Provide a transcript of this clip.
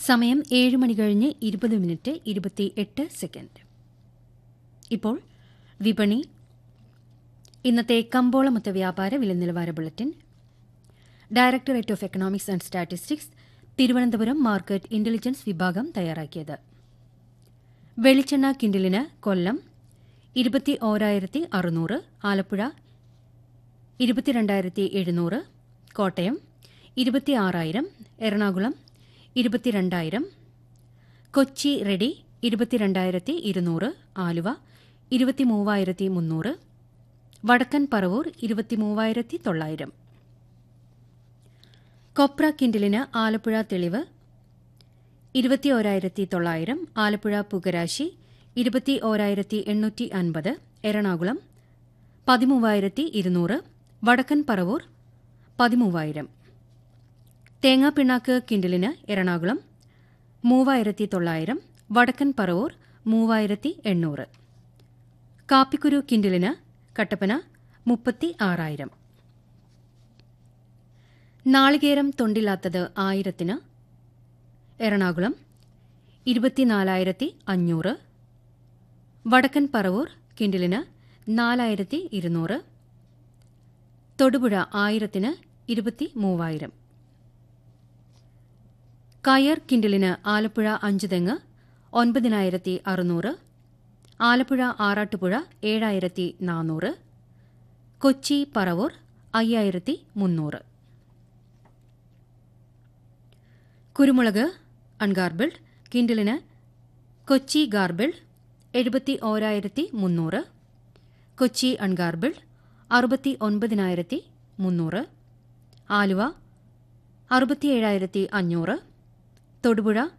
സമയം ഏഴ് മണി കഴിഞ്ഞ് ഇരുപത് മിനിറ്റ് ഇരുപത്തി എട്ട് സെക്കൻഡ് ഇപ്പോൾ വിപണി ഇന്നത്തെ കമ്പോള മൊത്ത വ്യാപാര വില നിലവാര bulletin directorate of economics and statistics Thiruvananthapuram market intelligence വിഭാഗം തയ്യാറാക്കിയത് വെളിച്ചെണ്ണ കിൻഡിലിന് കൊല്ലം ഇരുപത്തി ഓരായിരത്തി അറുന്നൂറ് ആലപ്പുഴ ഇരുപത്തിരണ്ടായിരത്തി എഴുന്നൂറ് കോട്ടയം ഇരുപത്തിയാറായിരം എറണാകുളം ഇരുപത്തിരണ്ടായിരം കൊച്ചി റെഡി ഇരുപത്തിരണ്ടായിരത്തി ഇരുന്നൂറ് ആലുവ ഇരുപത്തിമൂവായിരത്തി മുന്നൂറ് വടക്കൻ പറവൂർ ഇരുപത്തിമൂവായിരത്തി തൊള്ളായിരം കൊപ്ര കിൻഡിലിന് ആലപ്പുഴ തെളിവ് ഇരുപത്തി ഓരായിരത്തി തൊള്ളായിരം ആലപ്പുഴ പുകരാശി ഇരുപത്തി ഓരായിരത്തി എണ്ണൂറ്റി അൻപത് എറണാകുളം പതിമൂവായിരത്തി ഇരുന്നൂറ് വടക്കൻ പറവൂർ പതിമൂവായിരം തേങ്ങാപ്പിണ്ണാക്ക് കിൻഡിലിന് എറണാകുളം മൂവായിരത്തി തൊള്ളായിരം വടക്കൻ പറവൂർ മൂവായിരത്തി എണ്ണൂറ് കാപ്പിക്കുരു കിൻഡിലിന് കട്ടപ്പന മുപ്പത്തി ആറായിരം നാളികേരം തൊണ്ടില്ലാത്തത് ആയിരത്തിന് എറണാകുളം ഇരുപത്തിനാലായിരത്തി അഞ്ഞൂറ് വടക്കൻ പറവൂർ കിൻഡിലിന് നാലായിരത്തി ഇരുന്നൂറ് തൊടുപുഴ ആയിരത്തിന് ഇരുപത്തി മൂവായിരം കയർ കിൻഡിലിന് ആലപ്പുഴ അഞ്ചുതെങ്ങ് ഒൻപതിനായിരത്തി അറുന്നൂറ് ആലപ്പുഴ ആറാട്ടുപുഴ ഏഴായിരത്തി നാനൂറ് കൊച്ചി പറവൂർ അയ്യായിരത്തി മുന്നൂറ് കുരുമുളക് അൺഗാർബിൾഡ് കിൻഡിലിന് കൊച്ചി ഗാർബിൾഡ് എഴുപത്തി ഓരായിരത്തി മുന്നൂറ് കൊച്ചി അൺഗാർബിൾഡ് അറുപത്തി ഒൻപതിനായിരത്തി മുന്നൂറ് ആലുവ അറുപത്തിയേഴായിരത്തി അഞ്ഞൂറ് തൊടുപുഴ